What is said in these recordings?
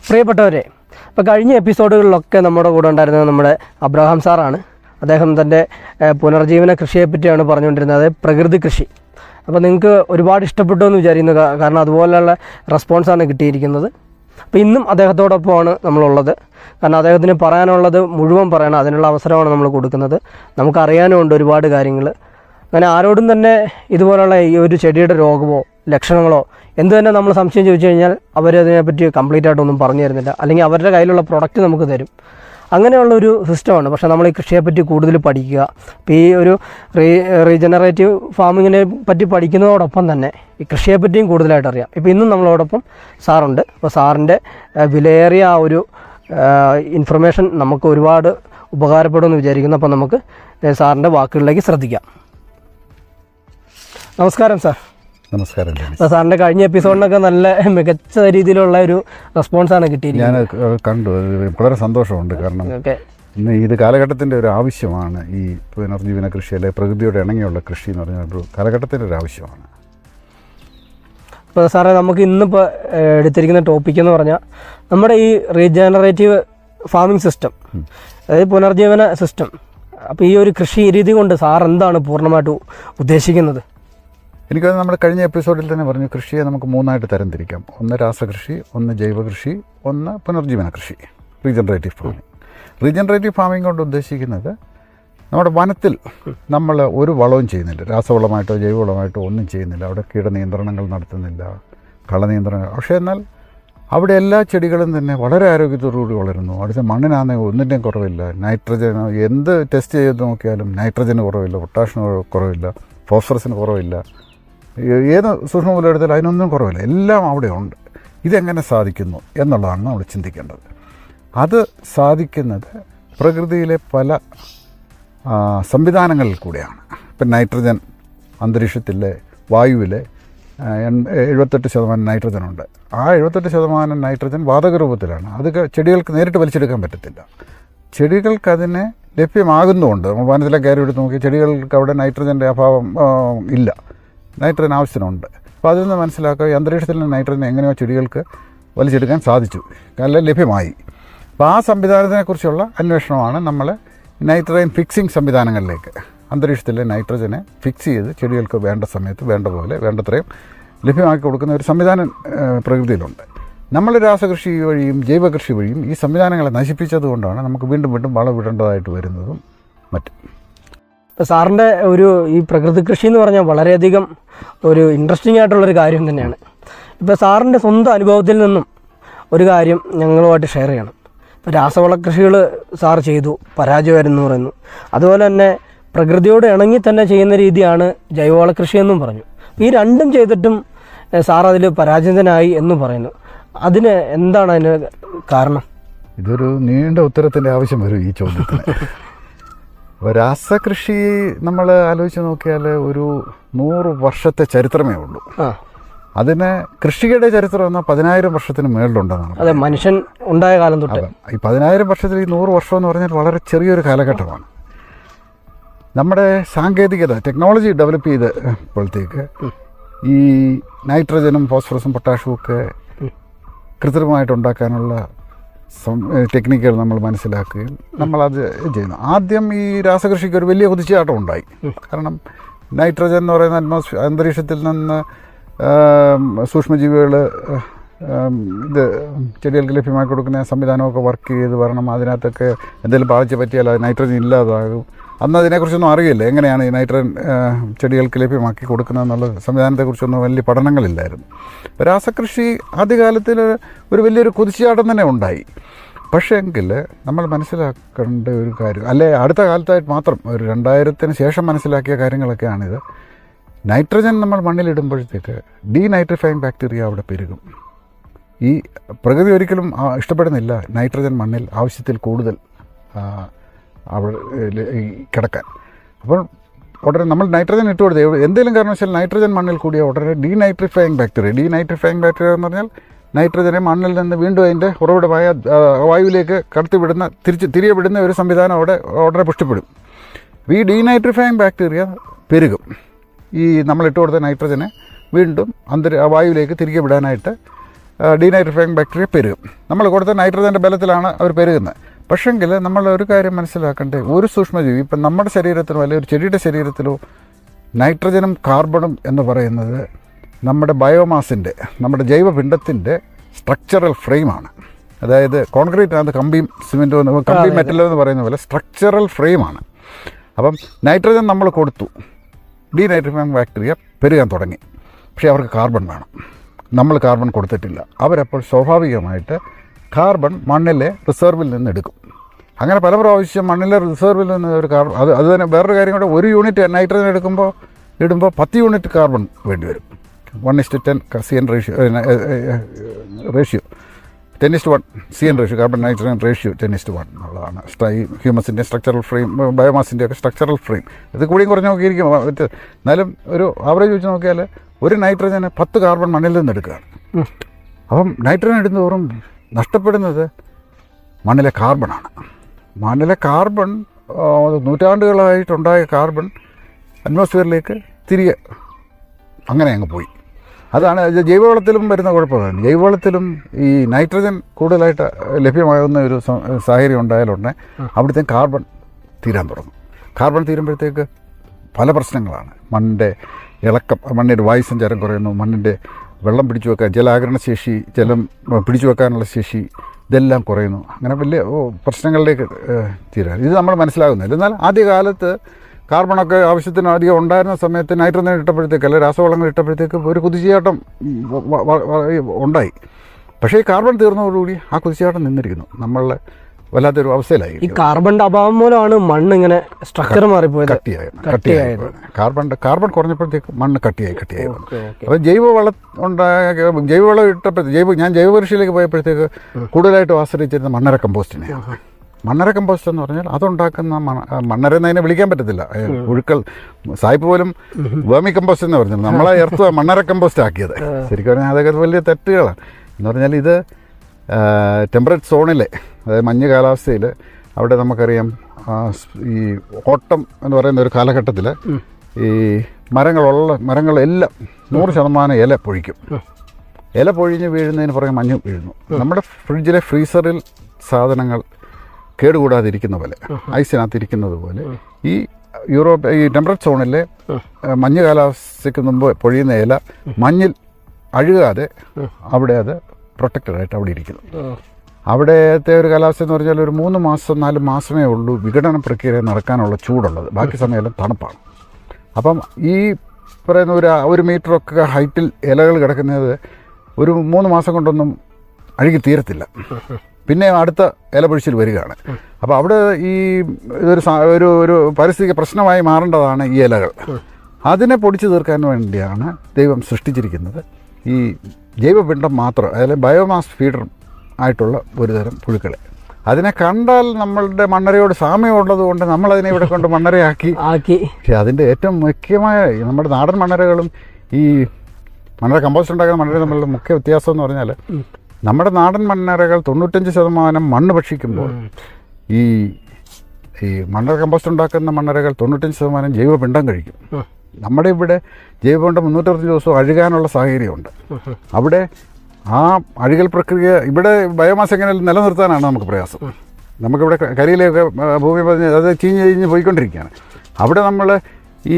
പ്രിയപ്പെട്ടവരെ ഇപ്പോൾ കഴിഞ്ഞ എപ്പിസോഡുകളിലൊക്കെ നമ്മുടെ കൂടെ ഉണ്ടായിരുന്നത് നമ്മുടെ അബ്രഹാം സാറാണ് അദ്ദേഹം തൻ്റെ ഏഹ്, പുനർജീവന കൃഷിയെപ്പറ്റിയാണ് പറഞ്ഞുകൊണ്ടിരുന്നത് അതായത് പ്രകൃതി കൃഷി അപ്പോൾ നിങ്ങൾക്ക് ഒരുപാട് ഇഷ്ടപ്പെട്ടു എന്ന് വിചാരിക്കുന്നു കാ- കാരണം അതുപോലെയുള്ള റെസ്പോൺസാണ് കിട്ടിയിരിക്കുന്നത് അപ്പോൾ ഇന്നും അദ്ദേഹത്തോടൊപ്പമാണ് നമ്മളുള്ളത് കാരണം അദ്ദേഹത്തിന് പറയാനുള്ളത് മുഴുവൻ പറയണം അതിനുള്ള അവസരമാണ് നമ്മൾ കൊടുക്കുന്നത് നമുക്കറിയാനുമുണ്ട് ഒരുപാട് കാര്യങ്ങൾ അങ്ങനെ ആരോടും തന്നെ ഇതുപോലുള്ള ഈ ഒരു ചെടിയുടെ രോഗമോ ലക്ഷണങ്ങളോ എന്ത് തന്നെ നമ്മൾ സംശയം ചോദിച്ചു കഴിഞ്ഞാൽ അവരതിനെപ്പറ്റി കംപ്ലീറ്റ് ആയിട്ടൊന്നും പറഞ്ഞു തരുന്നില്ല അല്ലെങ്കിൽ അവരുടെ കയ്യിലുള്ള പ്രൊഡക്റ്റ് നമുക്ക് തരും അങ്ങനെയുള്ള ഒരു സിസ്റ്റമാണ് പക്ഷേ നമ്മൾ ഈ കൃഷിയെപ്പറ്റി കൂടുതൽ പഠിക്കുക ഇപ്പോൾ ഈ ഒരു റീ റീജനറേറ്റീവ് ഫാമിങ്ങിനെ പറ്റി പഠിക്കുന്നതോടൊപ്പം തന്നെ ഈ കൃഷിയെപ്പറ്റിയും കൂടുതലായിട്ട് അറിയാം ഇപ്പോൾ ഇന്നും നമ്മളോടൊപ്പം സാറുണ്ട് അപ്പോൾ സാറിൻ്റെ ഏഹ്, വിലയേറിയ ആ ഒരു ഇൻഫർമേഷൻ നമുക്ക് ഒരുപാട് ഉപകാരപ്പെടുമെന്ന് വിചാരിക്കുന്നു അപ്പോൾ നമുക്ക് ഏഹ്, സാറിൻ്റെ വാക്കുകളിലേക്ക് ശ്രദ്ധിക്കാം നമസ്കാരം സാർ നമസ്കാരം ലെനിസ്. അപ്പോൾ സാറിൻ്റെ കഴിഞ്ഞ എപ്പിസോഡിനൊക്കെ നല്ല മികച്ച രീതിയിലുള്ള ഒരു റെസ്പോൺസാണ് കിട്ടിയിരിക്കുന്നത് ഞാൻ ക- കണ്ടു അത് വളരെ സന്തോഷമുണ്ട് കാരണം ഓക്കെ ഇന്ന് ഇത് കാലഘട്ടത്തിൻ്റെ ഒരു ആവശ്യമാണ് ഈ പുനർജീവന കൃഷി അല്ലെങ്കിൽ പ്രകൃതിയോട് ഇണങ്ങിയുള്ള കൃഷി എന്ന് പറഞ്ഞാൽ ഒരു കാലഘട്ടത്തിൻ്റെ ഒരു ആവശ്യമാണ് അപ്പോൾ സാറേ നമുക്ക് ഇന്നിപ്പോൾ എടുത്തിരിക്കുന്ന ടോപ്പിക് എന്ന് പറഞ്ഞാൽ നമ്മുടെ ഈ റീജനറേറ്റീവ് ഫാമിംഗ് സിസ്റ്റം അതായത് പുനർജീവന സിസ്റ്റം അപ്പോൾ ഈ ഒരു കൃഷി രീതി കൊണ്ട് സാർ എന്താണ് പൂർണ്ണമായിട്ട് ഉദ്ദേശിക്കുന്നത് എനിക്കത് നമ്മൾ കഴിഞ്ഞ എപ്പിസോഡിൽ തന്നെ പറഞ്ഞു കൃഷിയെ നമുക്ക് മൂന്നായിട്ട് തരംതിരിക്കാം ഒന്ന് രാസകൃഷി ഒന്ന് ജൈവകൃഷി ഒന്ന് പുനർജീവന കൃഷി റീജനറേറ്റീവ് ഫാമിംഗ് റീജനറേറ്റീവ് ഫാമിംഗ് കൊണ്ട് ഉദ്ദേശിക്കുന്നത് നമ്മുടെ വനത്തിൽ നമ്മൾ ഒരു വളവും ചെയ്യുന്നില്ല രാസവളമായിട്ടോ ജൈവവളമായിട്ടോ ഒന്നും ചെയ്യുന്നില്ല അവിടെ കീടനിയന്ത്രണങ്ങൾ നടത്തുന്നില്ല കളനിയന്ത്രണങ്ങൾ പക്ഷേ എന്നാൽ അവിടെ എല്ലാ ചെടികളും തന്നെ വളരെ ആരോഗ്യത്തോടുകൂടി വളരുന്നു അവിടുത്തെ മണ്ണിനാണെങ്കിൽ ഒന്നിൻ്റെയും കുറവില്ല നൈട്രജൻ എന്ത് ടെസ്റ്റ് ചെയ്ത് നോക്കിയാലും നൈട്രജന് കുറവില്ല പൊട്ടാഷിന് കുറവില്ല ഫോസ്ഫറസിന് കുറവില്ല ഏ- ഏത് സൂക്ഷ്മമൂലം എടുത്താലും അതിനൊന്നും കുറവില്ല എല്ലാം അവിടെ ഉണ്ട് ഇതെങ്ങനെ സാധിക്കുന്നു എന്നുള്ളതാണ് നമ്മൾ ചിന്തിക്കേണ്ടത് അത് സാധിക്കുന്നത് പ്രകൃതിയിലെ പല ആ, സംവിധാനങ്ങളിൽ കൂടെയാണ് ഇപ്പം നൈട്രജൻ അന്തരീക്ഷത്തിലെ വായുവിലെ ആ, എൺ- എഴുപത്തെട്ട് ശതമാനം നൈട്രജൻ ഉണ്ട് ആ എഴുപത്തെട്ട് ശതമാനം നൈട്രജൻ വാതക രൂപത്തിലാണ് അത് ക- ചെടികൾക്ക് നേരിട്ട് വലിച്ചെടുക്കാൻ പറ്റത്തില്ല ചെടികൾക്ക് അതിനെ ലഭ്യമാകുന്നുമുണ്ട് നമ്മൾ വനത്തിലെ കയറി എടുത്ത് നോക്കി ചെടികൾക്ക് അവിടെ നൈട്രജൻ്റെ അഭാവം ആ, ഇല്ല നൈട്രജൻ ആവശ്യത്തിനുണ്ട് അപ്പോൾ അതിൽ നിന്ന് മനസ്സിലാക്കുക ഈ അന്തരീക്ഷത്തിലെ നൈട്രജൻ എങ്ങനെയോ ചെടികൾക്ക് വലിച്ചെടുക്കാൻ സാധിച്ചു അല്ലെങ്കിൽ ലഭ്യമായി അപ്പോൾ ആ സംവിധാനത്തിനെക്കുറിച്ചുള്ള അന്വേഷണമാണ് നമ്മൾ നൈട്രജൻ ഫിക്സിംഗ് സംവിധാനങ്ങളിലേക്ക് അന്തരീക്ഷത്തിലെ നൈട്രജനെ ഫിക്സ് ചെയ്ത് ചെടികൾക്ക് വേണ്ട സമയത്ത് വേണ്ട പോലെ വേണ്ടത്രയും ലഭ്യമാക്കി കൊടുക്കുന്ന ഒരു സംവിധാനം ആ, പ്രകൃതിയിലുണ്ട് നമ്മൾ രാസകൃഷി വഴിയും ജൈവകൃഷി വഴിയും ഈ സംവിധാനങ്ങളെ നശിപ്പിച്ചതുകൊണ്ടാണ് നമുക്ക് വീണ്ടും വീണ്ടും വളവിടേണ്ടതായിട്ട് വരുന്നതും മറ്റും ഇപ്പോൾ സാറിൻ്റെ ഒരു ഈ പ്രകൃതി കൃഷി എന്ന് പറഞ്ഞാൽ വളരെയധികം ഒരു ഇൻട്രസ്റ്റിംഗ് ആയിട്ടുള്ളൊരു കാര്യം തന്നെയാണ് ഇപ്പോൾ സാറിൻ്റെ സ്വന്തം അനുഭവത്തിൽ നിന്നും ഒരു കാര്യം ഞങ്ങളുമായിട്ട് ഷെയർ ചെയ്യണം ഇപ്പോൾ രാസവള കൃഷികൾ സാർ ചെയ്തു പരാജയമായിരുന്നു പറയുന്നു അതുപോലെ തന്നെ പ്രകൃതിയോട് ഇണങ്ങി തന്നെ ചെയ്യുന്ന രീതിയാണ് ജൈവവള കൃഷി എന്നും പറഞ്ഞു ഈ രണ്ടും ചെയ്തിട്ടും ഏഹ്, സാർ അതിൽ പരാജിതനായി എന്നും പറയുന്നു അതിന് എന്താണ് അതിന് കാരണം ഇതൊരു നീണ്ട ഉത്തരത്തിൻ്റെ ആവശ്യം വരും ഈ ചോദ്യത്തിന് അപ്പോൾ രാസകൃഷി നമ്മൾ ആലോചിച്ച് നോക്കിയാൽ ഒരു നൂറ് വർഷത്തെ ചരിത്രമേ ഉള്ളൂ ആ അതിന് കൃഷിയുടെ ചരിത്രം എന്നാൽ പതിനായിരം വർഷത്തിന് മേളിലുണ്ടെന്നാണ് അതെ മനുഷ്യൻ ഉണ്ടായ കാലം തൊട്ട് അതെ ഈ പതിനായിരം വർഷത്തിൽ ഈ നൂറ് വർഷം എന്ന് പറഞ്ഞാൽ വളരെ ചെറിയൊരു കാലഘട്ടമാണ് നമ്മുടെ സാങ്കേതികത ടെക്നോളജി ഡെവലപ്പ് ചെയ്തപ്പോഴത്തേക്ക് ഈ നൈട്രജനും ഫോസ്ഫറസും പൊട്ടാഷും ഒക്കെ കൃത്രിമമായിട്ട് ഉണ്ടാക്കാനുള്ള സം- ഏഹ് ടെക്നിക്കുകൾ നമ്മൾ മനസ്സിലാക്കുകയും നമ്മളത് ചെയ്യുന്നു ആദ്യം ഈ രാസകൃഷിക്ക് ഒരു വലിയ കുതിച്ചുചാട്ടം ഉണ്ടായി കാരണം നൈട്രജൻ എന്ന് പറയുന്ന അറ്റ്മോസ്ഫിയർ അന്തരീക്ഷത്തിൽ നിന്ന് സൂക്ഷ്മജീവികൾ ഇത് ചെടികൾക്ക് ലഭ്യമാക്കി കൊടുക്കുന്ന സംവിധാനമൊക്കെ വർക്ക് ചെയ്ത് വരണം അതിനകത്തൊക്കെ എന്തെങ്കിലും പാളിച്ച പറ്റിയാൽ അത് നൈട്രജൻ ഇല്ലാതാകും അന്ന് അതിനെക്കുറിച്ചൊന്നും അറിയില്ല എങ്ങനെയാണ് ഈ നൈട്രജൻ ആ, ചെടികൾക്ക് ലഭ്യമാക്കി കൊടുക്കുന്നതെന്നുള്ള സംവിധാനത്തെക്കുറിച്ചൊന്നും വലിയ പഠനങ്ങളില്ലായിരുന്നു അപ്പോൾ രാസകൃഷി ആദ്യകാലത്തിൽ ഒരു വലിയൊരു കുതിച്ചുചാട്ടം തന്നെ ഉണ്ടായി പക്ഷേ എങ്കിൽ നമ്മൾ മനസ്സിലാക്കേണ്ട ഒരു കാര്യം അല്ലെ അടുത്ത കാലത്തായിട്ട് മാത്രം ഒരു രണ്ടായിരത്തിന് ശേഷം മനസ്സിലാക്കിയ കാര്യങ്ങളൊക്കെയാണിത് നൈട്രജൻ നമ്മൾ മണ്ണിലിടുമ്പോഴത്തേക്ക് ഡീനൈട്രിഫൈങ് ബാക്ടീരിയ അവിടെ പെരുകും ഈ പ്രകൃതി ഒരിക്കലും ആ, ഇഷ്ടപ്പെടുന്നില്ല നൈട്രജൻ മണ്ണിൽ ആവശ്യത്തിൽ കൂടുതൽ ആ, അവിടെ ഏ, ഈ കിടക്കാൻ അപ്പോൾ ഉടനെ നമ്മൾ നൈട്രജൻ ഇട്ട് കൊടുത്ത് എവിടെ- എന്തെങ്കിലും കാരണവശാൽ നൈട്രജൻ മണ്ണിൽ കൂടിയ ഉടനെ ഡീനൈട്രിഫൈങ് ബാക്ടീരിയ ഡീനൈട്രിഫൈങ് ബാക്ടീരിയ എന്ന് പറഞ്ഞാൽ നൈട്രജനെ മണ്ണിൽ നിന്ന് വീണ്ടും അതിൻ്റെ ഉറവിടമായ ആ, വായുവിലേക്ക് കടത്തി വിടുന്ന തിരിച്ച് തിരികെ വിടുന്ന ഒരു സംവിധാനം അവിടെ ഉടനെ പുഷ്ടിപ്പെടും ഈ ഡീനൈട്രിഫൈങ് ബാക്ടീരിയ പെരുകും ഈ നമ്മൾ ഇട്ട് കൊടുത്ത നൈട്രജനെ വീണ്ടും അന്തര ആ വായുവിലേക്ക് തിരികെ വിടാനായിട്ട് ഡീനൈട്രിഫൈങ് ബാക്ടീരിയ പെരുകും നമ്മൾ കൊടുത്ത നൈട്രജൻ്റെ ബലത്തിലാണ് അവർ പെരുകുന്നത് പക്ഷെങ്കിൽ നമ്മൾ ഒരു കാര്യം മനസ്സിലാക്കണ്ടേ ഒരു സൂക്ഷ്മജീവി ഇപ്പം നമ്മുടെ ശരീരത്തിലോ അല്ലെങ്കിൽ ഒരു ചെടിയുടെ ശരീരത്തിലോ നൈട്രജനും കാർബണും എന്ന് പറയുന്നത് നമ്മുടെ ബയോമാസിൻ്റെ നമ്മുടെ ജൈവപിണ്ഡത്തിൻ്റെ സ്ട്രക്ചറൽ ഫ്രെയിമാണ് അതായത് കോൺക്രീറ്റിനകത്ത് കമ്പിയും സിമെൻറ്റും എന്ന് കമ്പി മെറ്റലോ എന്ന് പറയുന്ന പോലെ സ്ട്രക്ചറൽ ഫ്രെയിമാണ് അപ്പം നൈട്രജൻ നമ്മൾ കൊടുത്തു ഡീനൈട്രിഫൈങ് ബാക്ടീരിയ പെരുകാൻ തുടങ്ങി പക്ഷേ അവർക്ക് കാർബൺ വേണം നമ്മൾ കാർബൺ കൊടുത്തിട്ടില്ല അവരപ്പോൾ സ്വാഭാവികമായിട്ട് കാർബൺ മണ്ണിലെ റിസർവിൽ നിന്ന് എടുക്കും അങ്ങനെ പല പ്രാവശ്യം മണ്ണിലെ റിസർവിൽ നിന്ന് ഒരു കാർബൺ അത് അത് തന്നെ വേറൊരു കാര്യം കൂടെ ഒരു യൂണിറ്റ് നൈട്രജൻ എടുക്കുമ്പോൾ ഇടുമ്പോൾ പത്ത് യൂണിറ്റ് കാർബൺ വേണ്ടി വരും one is to ten C N ratio ratio ten is to one C N ratio carbon nitrogen ratio ten is to one എന്നുള്ളതാണ് സ്ട്രൈ ഹ്യൂമസിൻ്റെ സ്ട്രക്ചറൽ ഫ്രെയിം ബയോമാസിൻ്റെ ഒക്കെ സ്ട്രക്ചറൽ ഫ്രെയിം ഇത് കൂടിയും കുറഞ്ഞ് നോക്കിയിരിക്കും വ്യത്യ- എന്നാലും ഒരു ആവറേജ് വെച്ച് നോക്കിയാൽ ഒരു നൈട്രജന് പത്ത് കാർബൺ മണ്ണിൽ നിന്ന് എടുക്കുകയാണ് ഉം. അപ്പം നൈട്രജൻ ഇടുന്നതോറും നഷ്ടപ്പെടുന്നത് മണ്ണിലെ കാർബണാണ് മണ്ണിലെ കാർബൺ ആ, നൂറ്റാണ്ടുകളായിട്ടുണ്ടായ കാർബൺ അറ്റ്മോസ്ഫിയറിലേക്ക് തിരികെ അങ്ങനെ അങ്ങ് പോയി അതാണ് ഇത് ജൈവവളത്തിലും വരുന്ന കുഴപ്പമാണ് ജൈവവളത്തിലും ഈ നൈട്രജൻ കൂടുതലായിട്ട് ലഭ്യമാകുന്ന ഒരു സ- സാഹചര്യം ഉണ്ടായാലുടനെ അവിടുത്തെ കാർബൺ തീരാൻ തുടങ്ങും കാർബൺ തീരുമ്പോഴത്തേക്ക് പല പ്രശ്നങ്ങളാണ് മണ്ണിൻ്റെ ഇളക്കം മണ്ണിൻ്റെ വായുസഞ്ചാരം കുറയുന്നു മണ്ണിൻ്റെ വെള്ളം പിടിച്ചു വെക്കാൻ ജലാകരണ ശേഷി ജലം പിടിച്ചു വെക്കാനുള്ള ശേഷി ഇതെല്ലാം കുറയുന്നു അങ്ങനെ വലിയ ഓ, പ്രശ്നങ്ങളിലേക്ക് ഏഹ്, തീരാൻ ഇത് നമ്മൾ മനസ്സിലാകുന്നില്ല എന്നാൽ ആദ്യകാലത്ത് കാർബണൊക്കെ ആവശ്യത്തിന് അധികം ഉണ്ടായിരുന്ന സമയത്ത് നൈട്രജൻ ഇട്ടപ്പോഴത്തേക്ക് അല്ലെ രാസവളങ്ങൾ ഇട്ടപ്പോഴത്തേക്ക് ഒരു കുതിച്ചുചാട്ടം ഉം, വ- വ- വ- ഉണ്ടായി പക്ഷേ ഈ കാർബൺ തീർന്നതോടുകൂടി ആ കുതിച്ചുചാട്ടം നിന്നിരിക്കുന്നു നമ്മളെ വല്ലാത്തൊരു അവസ്ഥയിലായി ഈ കാർബണിന്റെ അഭാവം മൂലമാണ് മണ്ണ് ഇങ്ങനെ സ്ട്രക്ചർ മാറിപ്പോയത് കട്ടിയായി കട്ടിയായി കാർബൺ കാർബൺ കുറഞ്ഞപ്പോഴത്തേക്ക് മണ്ണ് കട്ടിയായി കട്ടിയായി വന്നു ഓക്കെ ഓക്കെ അപ്പോൾ ജൈവവളം ഉണ്ടായ ജൈവവളം ഇട്ടപ്പോഴത്തേക്ക് ജൈവ ഞാൻ ജൈവകൃഷിയിലേക്ക് പോയപ്പോഴത്തേക്ക് കൂടുതലായിട്ടും ആശ്രയിച്ചിരുന്ന മണ്ണര കമ്പോസ്റ്റിനെയാണ് മണ്ണര കമ്പോസ്റ്റ് എന്ന് പറഞ്ഞാൽ അതുണ്ടാക്കുന്ന മണ- ആ മണ്ണര എന്ന് അതിനെ വിളിക്കാൻ പറ്റത്തില്ല ഏ, പുഴുക്കൾ സായിപ്പ് പോലും വേമി കമ്പോസ്റ്റ് എന്ന് പറഞ്ഞത് നമ്മളെ എർത്ത് മണ്ണര കമ്പോസ്റ്റ് ആക്കിയത് ശരിക്കും പറഞ്ഞാൽ അതൊക്കെ വലിയ തെറ്റുകളാണ് എന്ന് പറഞ്ഞാൽ ഇത് ടെമ്പറേറ്റ് സോണിലെ അതായത് മഞ്ഞ് കാലാവസ്ഥയിൽ അവിടെ നമുക്കറിയാം ആ, സ് ഈ ഓട്ടം എന്ന് പറയുന്ന ഒരു കാലഘട്ടത്തിൽ ഈ മരങ്ങളുള്ള മരങ്ങളെല്ലാം നൂറ് ശതമാനം ഇല പൊഴിക്കും ഇല പൊഴിഞ്ഞ് വീഴുന്നതിന് പുറകെ മഞ്ഞ് വീഴുന്നു നമ്മുടെ ഫ്രിഡ്ജിലെ ഫ്രീസറിൽ സാധനങ്ങൾ കേടുകൂടാതിരിക്കുന്ന പോലെ ഐസിനകത്ത് ഇരിക്കുന്നത് പോലെ ഈ യൂറോപ്പ് ഈ ടെമ്പറേറ്റ് സോണിലെ ഏഹ്, മഞ്ഞ് കാലാവസ്ഥയ്ക്ക് മുമ്പ് പൊഴിയുന്ന ഇല മഞ്ഞിൽ അഴുകാതെ അവിടെ അത് പ്രൊട്ടക്റ്റഡ് ആയിട്ട് അവിടെ ഇരിക്കുന്നു അവിടത്തെ ഒരു കാലാവസ്ഥ എന്ന് പറഞ്ഞാൽ ഒരു മൂന്ന് മാസം നാല് മാസമേ ഉള്ളൂ വിഘടന പ്രക്രിയ നടക്കാനുള്ള ചൂടുള്ളത് ബാക്കി സമയമെല്ലാം തണുപ്പാണ് അപ്പം ഈ പറയുന്ന ഒരു ഒരു മീറ്ററൊക്കെ ഹൈറ്റിൽ ഇലകൾ കിടക്കുന്നത് ഒരു മൂന്ന് മാസം കൊണ്ടൊന്നും അഴുകി തീരത്തില്ല പിന്നെ അടുത്ത ഇല പൊഴിച്ചിൽ വരികയാണ് അപ്പോൾ അവിടെ ഈ ഇതൊരു സാ- ഒരു ഒരു പാരിസ്ഥിതിക പ്രശ്നമായി മാറേണ്ടതാണ് ഈ ഇലകൾ അതിനെ പൊടിച്ചു തീർക്കാൻ വേണ്ടിയാണ് ദൈവം സൃഷ്ടിച്ചിരിക്കുന്നത് ഈ ജൈവപിണ്ഡം മാത്രം അതായത് ബയോമാസ് ഫീഡർ ആയിട്ടുള്ള ഒരു തരം പുഴുക്കളെ അതിനെ കണ്ടാൽ നമ്മളുടെ മണ്ണരയോട് സാമ്യമുള്ളത് കൊണ്ട് നമ്മളതിനെ ഇവിടെ കൊണ്ട് മണ്ണരയാക്കി ആക്കി പക്ഷേ അതിൻ്റെ ഏറ്റവും മുഖ്യമായ ഈ നമ്മുടെ നാടൻ മണ്ണരകളും ഈ മണ്ണര കമ്പോസ്റ്റ് ഉണ്ടാക്കുന്ന മണ്ണര തമ്മിലുള്ള മുഖ്യ വ്യത്യാസം എന്ന് പറഞ്ഞാൽ നമ്മുടെ നാടൻ മണ്ണരകൾ തൊണ്ണൂറ്റഞ്ച് ശതമാനം മണ്ണ് ഭക്ഷിക്കുമ്പോൾ ഈ ഈ മണ്ണര കമ്പോസ്റ്റ് ഉണ്ടാക്കുന്ന മണ്ണരകൾ തൊണ്ണൂറ്റഞ്ച് ശതമാനം ജൈവപിണ്ഡം കഴിക്കും ഉം. നമ്മുടെ ഇവിടെ ജൈവപിണ്ഡം മുന്നൂറ്ററുപത് ദിവസവും അഴുകാനുള്ള സാഹചര്യമുണ്ട് അവിടെ ആ അഴുകൽ പ്രക്രിയ ഇവിടെ ബയോമാസ് എങ്ങനെ നിലനിർത്താനാണ് നമുക്ക് പ്രയാസം നമുക്കിവിടെ ക- കരിയിലൊക്കെ ആ, ഭൂമി പതിഞ്ഞ് അത് ചീഞ്ഞ് ചീഞ്ഞ് പോയിക്കൊണ്ടിരിക്കുകയാണ് അവിടെ നമ്മൾ ഈ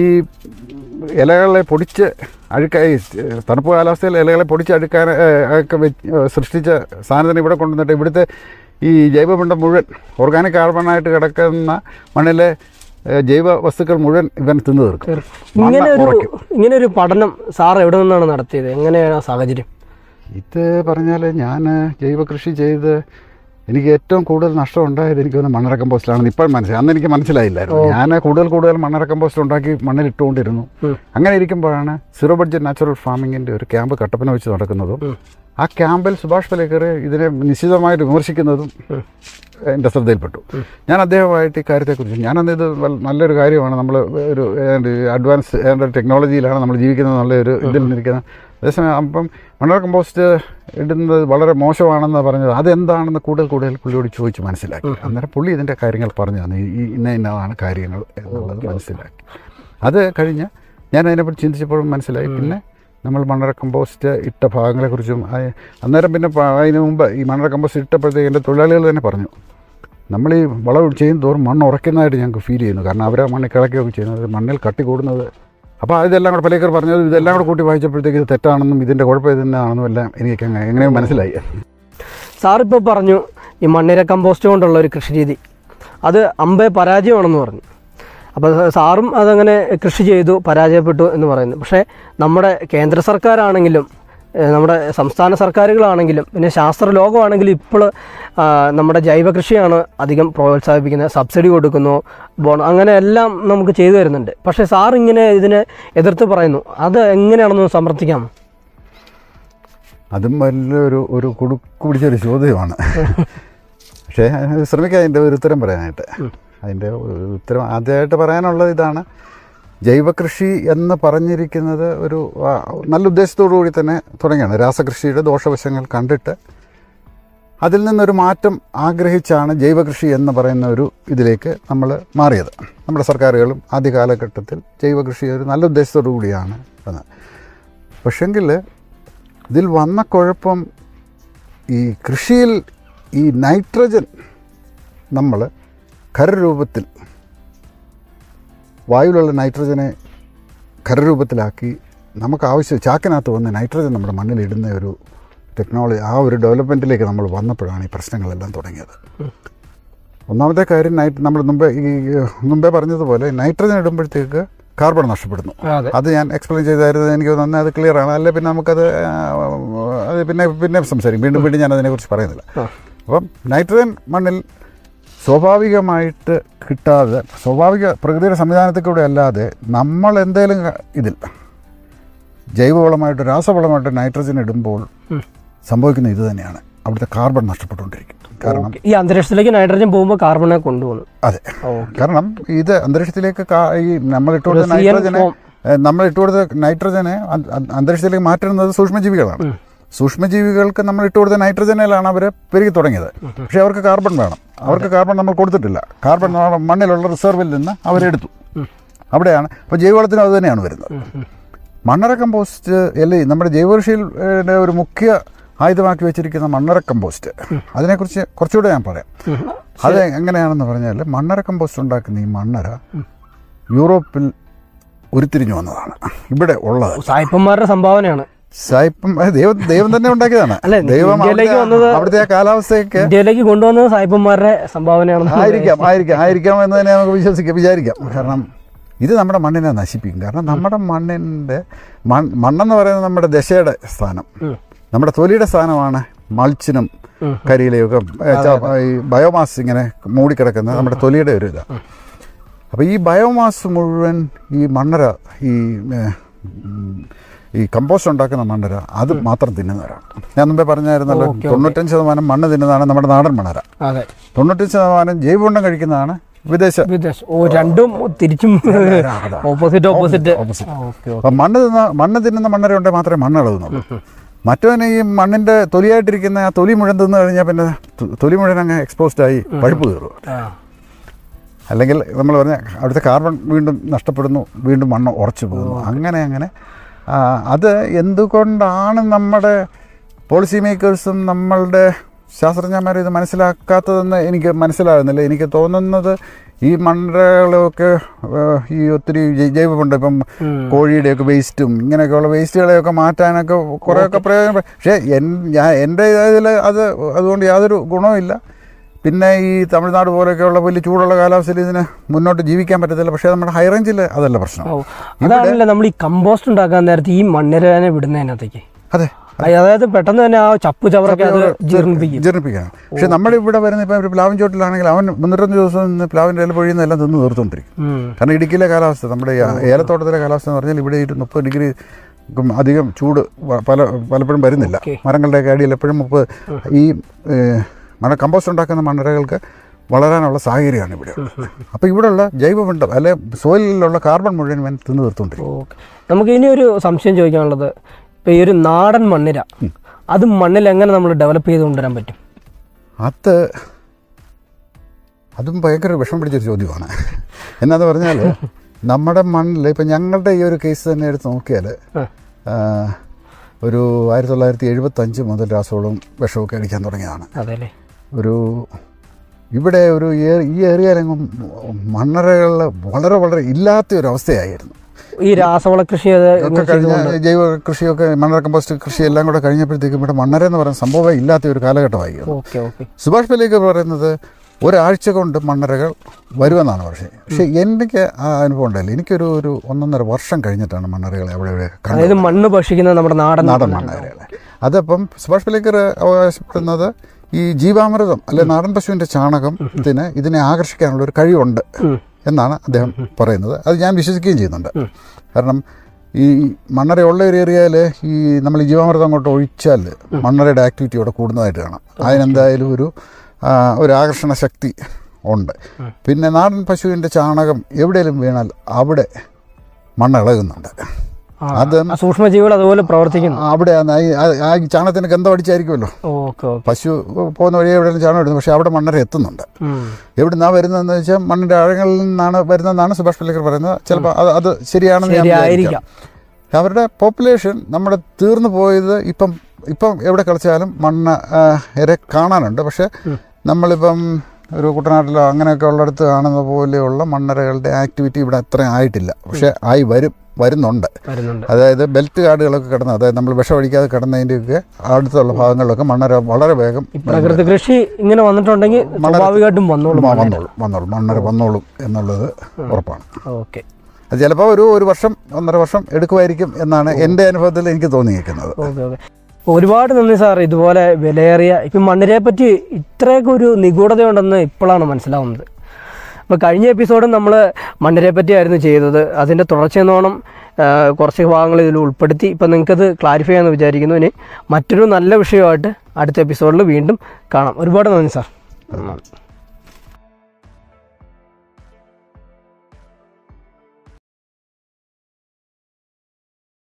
ഇലകളെ പൊടിച്ച് അഴുക്കായി തണുപ്പ് കാലാവസ്ഥയിൽ ഇലകളെ പൊടിച്ച് അഴുക്കാൻ ഏ, ഒക്കെ വെച്ച് ഏ, സൃഷ്ടിച്ച സാധനത്തിന് ഇവിടെ കൊണ്ടുവന്നിട്ട് ഇവിടുത്തെ ഈ ജൈവപിണ്ഡം മുഴുവൻ ഓർഗാനിക് കാർബണായിട്ട് കിടക്കുന്ന മണ്ണിലെ ഏ, ജൈവ വസ്തുക്കൾ മുഴുവൻ ഇവൻ തിന്നു തീർക്കും ഇങ്ങനെ മണ്ണ് ഒരു ഉറയ്ക്കും. ഇങ്ങനെ ഒരു പഠനം സാർ എവിടെ നിന്നാണ് നടത്തിയത് എങ്ങനെയാണ് ആ സാഹചര്യം ഇത് പറഞ്ഞാൽ ഞാൻ ജൈവ കൃഷി ചെയ്ത് എനിക്ക് ഏറ്റവും കൂടുതൽ നഷ്ടം ഉണ്ടായത് എനിക്ക് തോന്നുന്നു മണ്ണറ കമ്പോസ്റ്റിലാണെന്ന് ഇപ്പോൾ മനസ്സിലായി അന്ന് എനിക്ക് മനസ്സിലായില്ലായിരുന്നു ഞാൻ കൂടുതൽ കൂടുതൽ മണ്ണറ കമ്പോസ്റ്റ് ഉണ്ടാക്കി മണ്ണിൽ ഇട്ടുകൊണ്ടിരുന്നു ഉം. അങ്ങനെ ഇരിക്കുമ്പോഴാണ് സീറോ ബഡ്ജറ്റ് നാച്ചുറൽ ഫാമിങ്ങിൻ്റെ ഒരു ക്യാമ്പ് കട്ടപ്പന വെച്ച് നടക്കുന്നതും ഉം. ആ ക്യാമ്പിൽ സുഭാഷ് പലേക്കർ ഇതിനെ നിശ്ചിതമായിട്ട് വിമർശിക്കുന്നതും എൻ്റെ ശ്രദ്ധയിൽപ്പെട്ടു ഞാൻ അദ്ദേഹമായിട്ട് ഈ കാര്യത്തെക്കുറിച്ച് ഞാനന്ന് ഇത് വൽ- നല്ലൊരു കാര്യമാണ് നമ്മൾ ഒരു ഏതാണ്ട് അഡ്വാൻസ് ഏതാണ്ട് ടെക്നോളജിയിലാണ് നമ്മൾ ജീവിക്കുന്നത് നല്ലൊരു ഇതിൽ നിന്നിരിക്കുന്നത് അതേസമയം അപ്പം മണ്ണർ കമ്പോസ്റ്റ് ഇടുന്നത് വളരെ മോശമാണെന്ന് പറഞ്ഞത് അതെന്താണെന്ന് കൂടുതൽ കൂടുതൽ പുള്ളിയോട് ചോദിച്ച് മനസ്സിലാക്കി അന്നേരം പുള്ളി ഇതിൻ്റെ കാര്യങ്ങൾ പറഞ്ഞു തന്നു ഈ ഈ ഇന്ന ഇന്നതാണ് കാര്യങ്ങൾ എന്നുള്ളത് മനസ്സിലാക്കി അത് കഴിഞ്ഞ് ഞാൻ അതിനെപ്പറ്റി ചിന്തിച്ചപ്പോഴും മനസ്സിലായി പിന്നെ നമ്മൾ മണ്ണറ കമ്പോസ്റ്റ് ഇട്ട ഭാഗങ്ങളെക്കുറിച്ചും ആ- അന്നേരം പിന്നെ പ- അതിന് മുമ്പ് ഈ മണ്ണറ കമ്പോസ്റ്റ് ഇട്ടപ്പോഴത്തേക്ക് എൻ്റെ തൊഴിലാളികൾ തന്നെ പറഞ്ഞു നമ്മൾ ഈ വളം ചെയ്യും തോറും മണ്ണ് ഉറയ്ക്കുന്നതായിട്ട് ഞങ്ങൾക്ക് ഫീൽ ചെയ്യുന്നു കാരണം അവരെ മണ്ണിൽ കിളക്കുകയൊക്കെ ചെയ്യുന്നത് മണ്ണിൽ കട്ടി കൂടുന്നത് അപ്പോൾ ഇതെല്ലാം കൂടെ പലേക്കർ പറഞ്ഞത് ഇതെല്ലാം കൂടെ കൂട്ടി വായിച്ചപ്പോഴത്തേക്ക് ഇത് തെറ്റാണെന്നും ഇതിൻ്റെ കുഴപ്പം ഇതെന്നാണെന്നും എല്ലാം എനിക്ക് അങ്ങ് എങ്ങനെയോ മനസ്സിലായി സാറിപ്പോൾ പറഞ്ഞു ഈ മണ്ണിര കമ്പോസ്റ്റ് കൊണ്ടുള്ള ഒരു കൃഷി രീതി അത് അമ്പേ പരാജയമാണെന്ന് പറഞ്ഞു അപ്പോൾ സാറും അതങ്ങനെ കൃഷി ചെയ്തു പരാജയപ്പെട്ടു എന്ന് പറയുന്നു പക്ഷേ നമ്മുടെ കേന്ദ്ര സർക്കാരാണെങ്കിലും ഏഹ് നമ്മുടെ സംസ്ഥാന സർക്കാരുകളാണെങ്കിലും പിന്നെ ശാസ്ത്ര ലോകമാണെങ്കിലും ഇപ്പോൾ നമ്മുടെ ജൈവ കൃഷിയാണ് അധികം പ്രോത്സാഹിപ്പിക്കുന്നത് സബ്സിഡി കൊടുക്കുന്നു ബോൺ അങ്ങനെ എല്ലാം നമുക്ക് ചെയ്തു വരുന്നുണ്ട് പക്ഷേ സാർ ഇങ്ങനെ ഇതിനെ എതിർത്ത് പറയുന്നു അത് എങ്ങനെയാണെന്ന് സമർത്ഥിക്കാമോ അതും വലിയൊരു ഒരു കുടുക്ക് പിടിച്ചൊരു ചോദ്യമാണ് പക്ഷേ അത് ശ്രമിക്കാം അതിൻ്റെ ഒരു ഉത്തരം പറയാനായിട്ട് അതിൻ്റെ ഒരു ഉത്തരം ആദ്യമായിട്ട് പറയാനുള്ളത് ഇതാണ് ജൈവകൃഷി എന്ന് പറഞ്ഞിരിക്കുന്നത് ഒരു ആ, നല്ല ഉദ്ദേശത്തോടു കൂടി തന്നെ തുടങ്ങിയാണ് രാസകൃഷിയുടെ ദോഷവശങ്ങൾ കണ്ടിട്ട് അതിൽ നിന്നൊരു മാറ്റം ആഗ്രഹിച്ചാണ് ജൈവകൃഷി എന്ന് പറയുന്ന ഒരു ഇതിലേക്ക് നമ്മൾ മാറിയത് നമ്മുടെ സർക്കാരുകളും ആദ്യ കാലഘട്ടത്തിൽ ജൈവകൃഷി ഒരു നല്ല ഉദ്ദേശത്തോടു കൂടിയാണ് വന്നത് പക്ഷെങ്കിൽ ഇതിൽ വന്ന കുഴപ്പം ഈ കൃഷിയിൽ ഈ നൈട്രജൻ നമ്മൾ ഖരരൂപത്തിൽ വായുവിലുള്ള നൈട്രജനെ ഖരരൂപത്തിലാക്കി നമുക്ക് ആവശ്യം ചാക്കിനകത്ത് വന്ന് നൈട്രജൻ നമ്മുടെ മണ്ണിലിടുന്ന ഒരു ടെക്നോളജി ആ ഒരു ഡെവലപ്മെൻറ്റിലേക്ക് നമ്മൾ വന്നപ്പോഴാണ് ഈ പ്രശ്നങ്ങളെല്ലാം തുടങ്ങിയത് ഒന്നാമത്തെ കാര്യം നൈറ്റ് നമ്മൾ മുമ്പേ ഈ മുമ്പേ പറഞ്ഞതുപോലെ നൈട്രജൻ ഇടുമ്പോഴത്തേക്ക് കാർബൺ നഷ്ടപ്പെടുന്നു അതെ അത് ഞാൻ എക്സ്പ്ലെയിൻ ചെയ്തായിരുന്നു എനിക്ക് നന്നായി അത് ക്ലിയർ ആണ് അല്ലെ പിന്നെ നമുക്കത് ആ, അത് പിന്നെ പിന്നെ സംസാരിക്കും വീണ്ടും വീണ്ടും ഞാൻ അതിനെക്കുറിച്ച് പറയുന്നില്ല ആ. അപ്പം നൈട്രജൻ മണ്ണിൽ സ്വാഭാവികമായിട്ട് കിട്ടാതെ സ്വാഭാവിക പ്രകൃതിയുടെ സംവിധാനത്തിൽ കൂടെ അല്ലാതെ നമ്മൾ എന്തെങ്കിലും ക- ഇതിൽ ജൈവവളമായിട്ട് രാസവളമായിട്ട് നൈട്രജൻ ഇടുമ്പോൾ ഉം. സംഭവിക്കുന്ന ഇത് തന്നെയാണ് അവിടുത്തെ കാർബൺ നഷ്ടപ്പെട്ടുകൊണ്ടിരിക്കും കാരണം ഈ അന്തരീക്ഷത്തിലേക്ക് നൈട്രജൻ പോകുമ്പോൾ കാർബണെ കൊണ്ടുപോകുന്നു അതെ ഓക്കെ കാരണം ഇത് അന്തരീക്ഷത്തിലേക്ക് കാ- ഈ നമ്മൾ ഇട്ട് കൊടുത്ത ഒരു CN നൈട്രജനെ form. ഏഹ്, നമ്മൾ ഇട്ട് കൊടുത്ത നൈട്രജനെ അ- അ- അന്തരീക്ഷത്തിലേക്ക് മാറ്റുന്നത് സൂക്ഷ്മജീവികളാണ് ഉം. സൂക്ഷ്മജീവികൾക്ക് നമ്മൾ ഇട്ട് കൊടുത്ത നൈട്രജനിലാണ് അവർ പെരുകി തുടങ്ങിയത് പക്ഷേ അവർക്ക് കാർബൺ വേണം അവർക്ക് കാർബൺ നമ്മൾ കൊടുത്തിട്ടില്ല കാർബൺ നമ്മുടെ മണ്ണിലുള്ള റിസർവിൽ നിന്ന് അവരെടുത്തു ഉം. അവിടെയാണ് അപ്പോൾ ജൈവവളത്തിനും അത് തന്നെയാണ് വരുന്നത് മണ്ണറ കമ്പോസ്റ്റ് അല്ലേ നമ്മുടെ ജൈവകൃഷിയിൽ ഏഹ്, ഒരു മുഖ്യ ആയുധമാക്കി വെച്ചിരിക്കുന്ന മണ്ണറ കമ്പോസ്റ്റ് അതിനെക്കുറിച്ച് കുറച്ചുകൂടെ ഞാൻ പറയാം അത് എങ്ങനെയാണെന്ന് പറഞ്ഞാൽ മണ്ണറ കമ്പോസ്റ്റ് ഉണ്ടാക്കുന്ന ഈ മണ്ണര യൂറോപ്പിൽ ഉരുത്തിരിഞ്ഞു വന്നതാണ് ഇവിടെ ഉള്ളത് സായിപ്പന്മാരുടെ സംഭാവനയാണ് സായിപ്പം അത് ദൈവം ദൈവം തന്നെ ഉണ്ടാക്കിയതാണ് അല്ല, ദൈവം ഇന്ത്യയിലേക്ക് അവിടുത്തെ- വന്നത് അവിടുത്തെ ആ കാലാവസ്ഥയൊക്കെ ഇന്ത്യയിലേക്ക് കൊണ്ടുവന്നത് സായിപ്പന്മാരുടെ സംഭാവനയാണെന്ന് ആയിരിക്കാം ആയിരിക്കാം ആയിരിക്കാം എന്ന് തന്നെ നമുക്ക് വിശ്വസിക്കാം വിചാരിക്കാം കാരണം ഇത് നമ്മുടെ മണ്ണിനെ നശിപ്പിക്കും കാരണം നമ്മുടെ മണ്ണിൻ്റെ മൺ മണ്ണെന്ന് പറയുന്നത് നമ്മുടെ ദശയുടെ സ്ഥാനം ഉം. നമ്മുടെ തൊലിയുടെ സ്ഥാനമാണ് മൾച്ചിനും ഉം. കരിയിലെയൊക്കെ ഏ, ച- ഈ ബയോമാസ് ഇങ്ങനെ മൂടിക്കിടക്കുന്ന നമ്മുടെ തൊലിയുടെ ഒരു ഇതാണ് അപ്പോൾ ഈ ബയോമാസ് മുഴുവൻ ഈ മണ്ണര ഈ ഏ, ഉം, ഈ കമ്പോസ്റ്റ് ഉണ്ടാക്കുന്ന മണ്ണര അത് മാത്രം തിന്നുന്നവരാണ് ഞാൻ മുമ്പേ പറഞ്ഞായിരുന്നല്ലോ ഓക്കെ, ഓക്കെ. തൊണ്ണൂറ്റഞ്ച് ശതമാനം മണ്ണ് തിന്നുന്നതാണ് നമ്മുടെ നാടൻ മണ്ണര അതെ തൊണ്ണൂറ്റഞ്ച് ശതമാനം ജൈവവണ്ണം കഴിക്കുന്നതാണ് വിദേശ വിദേശം ഓ രണ്ടും തിരിച്ചും അതാ. Opposite opposite opposite. ഓക്കെ അപ്പം മണ്ണ് തിന്ന മണ്ണ് തിന്നുന്ന മണ്ണര ഉണ്ടെങ്കിൽ മാത്രമേ മണ്ണ് ഇളകുന്നുള്ളൂ മറ്റവന് ഈ മണ്ണിൻ്റെ തൊലിയായിട്ടിരിക്കുന്ന ആ തൊലി മുഴുവൻ തിന്നു കഴിഞ്ഞാൽ പിന്നെ തൊ- തൊലി മുഴുവൻ അങ്ങ് എക്സ്പോസ്ഡ് ആയി പഴുപ്പ് കയറും അല്ലെങ്കിൽ നമ്മൾ പറഞ്ഞ അവിടുത്തെ കാർബൺ വീണ്ടും നഷ്ടപ്പെടുന്നു വീണ്ടും മണ്ണ് ഉറച്ചു പോകുന്നു അങ്ങനെ അങ്ങനെ ആ, അത് എന്തുകൊണ്ടാണ് നമ്മുടെ പോളിസി മേക്കേഴ്സും നമ്മളുടെ ശാസ്ത്രജ്ഞന്മാരും ഇത് മനസ്സിലാക്കാത്തതെന്ന് എനിക്ക് മനസ്സിലാകുന്നില്ല എനിക്ക് തോന്നുന്നത് ഈ മണ്ണുകളൊക്കെ ഈ ഒത്തിരി ജൈ- ജൈവമുണ്ട് ഇപ്പം കോഴിയുടെയൊക്കെ വേസ്റ്റും ഇങ്ങനെയൊക്കെയുള്ള വേസ്റ്റുകളെയൊക്കെ മാറ്റാനൊക്കെ കുറേയൊക്കെ പ്രയോജനം പക്ഷേ എൻ ഞാൻ എൻ്റെ ഇതിൽ അത് അതുകൊണ്ട് യാതൊരു ഗുണവുമില്ല പിന്നെ ഈ തമിഴ്നാട് പോലെയൊക്കെയുള്ള വലിയ ചൂടുള്ള കാലാവസ്ഥയിൽ ഇതിന് മുന്നോട്ട് ജീവിക്കാൻ പറ്റത്തില്ല പക്ഷേ നമ്മുടെ ഹൈ റേഞ്ചിൽ അതല്ല പ്രശ്നം ഓ അതാണല്ലോ നമ്മൾ ഈ കമ്പോസ്റ്റ് ഉണ്ടാക്കാൻ നേരത്തെ ഈ മണ്ണിരനെ വിടുന്നതിനകത്തേക്ക് അതെ അതായത് പെട്ടെന്ന് തന്നെ ആ ചപ്പു ചവറൊക്കെ അത് ജീർണിപ്പിക്കും ജീർണിപ്പിക്കുകയാണ് പക്ഷെ നമ്മളിവിടെ വരുന്ന ഇപ്പം ഒരു പ്ലാവിൻ ചോട്ടിലാണെങ്കിൽ അവൻ മുന്നൂറ്റഞ്ച് ദിവസം നിന്ന് പ്ലാവിൻ്റെ ഇല പൊഴിയുന്ന എല്ലാം തിന്ന് തീർത്തുകൊണ്ടിരിക്കും ഉം. കാരണം ഇടുക്കിയിലെ കാലാവസ്ഥ നമ്മുടെ ഈ ഏലത്തോട്ടത്തിലെ കാലാവസ്ഥ എന്ന് പറഞ്ഞാൽ ഇവിടെ ഒരു മുപ്പത് ഡിഗ്രി ക്കും അധികം ചൂട് വ- പല പലപ്പോഴും വരുന്നില്ല ഓക്കേ. മരങ്ങളുടെയൊക്കെ അടിയിൽ എപ്പോഴും മുപ്പത് ഈ ഏഹ്, മണ്ണ കമ്പോസ്റ്റ് ഉണ്ടാക്കുന്ന മണ്ണരകൾക്ക് വളരാനുള്ള സാഹചര്യമാണ് ഇവിടെ അപ്പോൾ ഇവിടെയുള്ള ജൈവവിണ്ടം അല്ലെ സോയിലുള്ള കാർബൺ മുഴുവൻ ഇവൻ തിന്ന് തീർത്തുകൊണ്ടിരിക്കും ഓക്കെ നമുക്ക് ഇനി ഒരു സംശയം ചോദിക്കാനുള്ളത് ഇപ്പൊ ഈ ഒരു നാടൻ മണ്ണിര അത് മണ്ണിൽ എങ്ങനെ നമ്മൾ ഡെവലപ്പ് ചെയ്ത് കൊണ്ടുവരാൻ പറ്റും അത് അതും ഭയങ്കര വിഷം പിടിച്ചൊരു ചോദ്യമാണ് എന്നാന്ന് പറഞ്ഞാൽ നമ്മുടെ മണ്ണിൽ ഇപ്പം ഞങ്ങളുടെ ഈ ഒരു കേസ് തന്നെ എടുത്ത് നോക്കിയാൽ ആ. ആ, ഒരു ആയിരത്തി തൊള്ളായിരത്തി എഴുപത്തഞ്ച് മുതൽ രാസവളവും വിഷമൊക്കെ അടിക്കാൻ തുടങ്ങിയതാണ് അതെല്ലേ ഒരു ഇവിടെ ഒരു ഏ- ഈ ഏരിയയിലെങ്ങും മണ്ണറകൾ വളരെ വളരെ ഇല്ലാത്ത ഒരു അവസ്ഥയായിരുന്നു ഈ രാസവള കൃഷി അത് ഒക്കെ കഴിഞ്ഞ ജൈവ കൃഷിയൊക്കെ മണ്ണറ കമ്പോസ്റ്റ് കൃഷി എല്ലാം കൂടെ കഴിഞ്ഞപ്പോഴത്തേക്കും ഇവിടെ മണ്ണര എന്ന് പറയുന്ന സംഭവം ഇല്ലാത്ത ഒരു കാലഘട്ടമായി ഓക്കെ ഓക്കെ സുഭാഷ് പല്ലേക്കർ പറയുന്നത് ഒരാഴ്ച കൊണ്ട് മണ്ണരകൾ വരുമെന്നാണ് പക്ഷേ പക്ഷേ എനിക്ക് ആ അനുഭവം ഉണ്ടായില്ല എനിക്കൊരു ഒരു ഒന്നൊന്നര വർഷം കഴിഞ്ഞിട്ടാണ് മണ്ണരകൾ അവിടെ ഇവിടെ കണ്ടത് അതായത് മണ്ണ് ഭക്ഷിക്കുന്ന നമ്മുടെ നാടൻ നാടൻ മണ്ണരകളെ അതപ്പം സുഭാഷ് പല്ലേക്കർ അവകാശപ്പെടുന്നത് ഈ ജീവാമൃതം അല്ലെ നാടൻ പശുവിൻ്റെ ചാണകത്തിന് ഇതിനെ ആകർഷിക്കാനുള്ള ഒരു കഴിവുണ്ട് ഉം. എന്നാണ് അദ്ദേഹം പറയുന്നത് അത് ഞാൻ വിശ്വസിക്കുകയും ചെയ്യുന്നുണ്ട് കാരണം ഈ മണ്ണര ഉള്ള ഒരു ഏരിയയിൽ ഈ നമ്മൾ ഈ ജീവാമൃതം അങ്ങോട്ട് ഒഴിച്ചാൽ മണ്ണരയുടെ ആക്ടിവിറ്റി അവിടെ കൂടുന്നതായിട്ട് കാണാം അതിനെന്തായാലും ഒരു ആ, ഒരു ആകർഷണ ശക്തി ഉണ്ട് പിന്നെ നാടൻ പശുവിൻ്റെ ചാണകം എവിടെയെങ്കിലും വീണാൽ അവിടെ മണ്ണ് ഇളകുന്നുണ്ട് ആ, അത് ആ സൂക്ഷ്മജീവികൾ അതുപോലെ പ്രവർത്തിക്കുന്നു അവിടെ ആ ഈ- ആ- ആ ഈ ചാണകത്തിന് ഗന്ധം അടിച്ചായിരിക്കുമല്ലോ ഓക്കെ ഓക്കെ പശു പോകുന്ന വഴി എവിടെയെങ്കിലും ചാണകം ഇടുന്നു പക്ഷേ അവിടെ മണ്ണര എത്തുന്നുണ്ട് ഉം. എവിടുന്നാണ് വരുന്നതെന്ന് വെച്ചാൽ മണ്ണിൻ്റെ ആഴങ്ങളിൽ നിന്നാണ് വരുന്നതെന്നാണ് സുഭാഷ് പല്ലേക്കർ പറയുന്നത് ചിലപ്പോൾ അത് അത് ശരിയാണെന്ന് ഞാൻ ശരിയായിരിക്കാം വിചാരിക്കാം. അവരുടെ പോപ്പുലേഷൻ നമ്മുടെ തീർന്നു പോയത് ഇപ്പം ഇപ്പം എവിടെ കളിച്ചാലും മണ്ണ് ആ, ഇര കാണാനുണ്ട് പക്ഷേ നമ്മളിപ്പം ഒരു കുട്ടനാട്ടിലോ അങ്ങനെയൊക്കെ ഉള്ളിടത്ത് കാണുന്ന പോലെയുള്ള മണ്ണരകളുടെ ആക്ടിവിറ്റി ഇവിടെ അത്രയും ആയിട്ടില്ല പക്ഷേ ആയി വരും വരുന്നുണ്ട് വരുന്നുണ്ട് അതായത് ബെൽറ്റ് കാടുകളൊക്കെ കിടന്ന് അതായത് നമ്മൾ വിഷമടിക്കാതെ കിടന്നതിൻ്റെയൊക്കെ അടുത്തുള്ള ഭാഗങ്ങളിലൊക്കെ മണ്ണര വളരെ വേഗം ഈ പ്രകൃതി കൃഷി ഇങ്ങനെ വന്നിട്ടുണ്ടെങ്കിൽ സ്വാഭാവികമായിട്ടും വന്നോളും വന്നോളും വന്നോളും മണ്ണര വന്നോളും എന്നുള്ളത് ഉറപ്പാണ് ഓക്കെ അത് ചിലപ്പോൾ ഒരു ഒരു വർഷം ഒന്നര വർഷം എടുക്കുമായിരിക്കും എന്നാണ് എൻ്റെ അനുഭവത്തിൽ എനിക്ക് തോന്നിയിരിക്കുന്നത് ഓക്കെ ഓക്കെ ഒരുപാട് നന്ദി സാർ ഇതുപോലെ വിലയേറിയ ഇപ്പം മണ്ണിനെ പറ്റി ഇത്രയൊക്കെ ഒരു നിഗൂഢതയുണ്ടെന്ന് ഇപ്പോഴാണ് മനസ്സിലാവുന്നത് അപ്പോൾ കഴിഞ്ഞ എപ്പിസോഡും നമ്മൾ മണ്ണിനെ പറ്റിയായിരുന്നു ചെയ്തത് അതിൻ്റെ തുടർച്ചയെന്നോണം ആ, കുറച്ച് ഭാഗങ്ങൾ ഇതിൽ ഉൾപ്പെടുത്തി ഇപ്പം നിങ്ങൾക്കത് ക്ലാരിഫൈ ചെയ്യാമെന്ന് വിചാരിക്കുന്നു ഇനി മറ്റൊരു നല്ല വിഷയമായിട്ട് അടുത്ത എപ്പിസോഡിൽ വീണ്ടും കാണാം ഒരുപാട് നന്ദി സാർ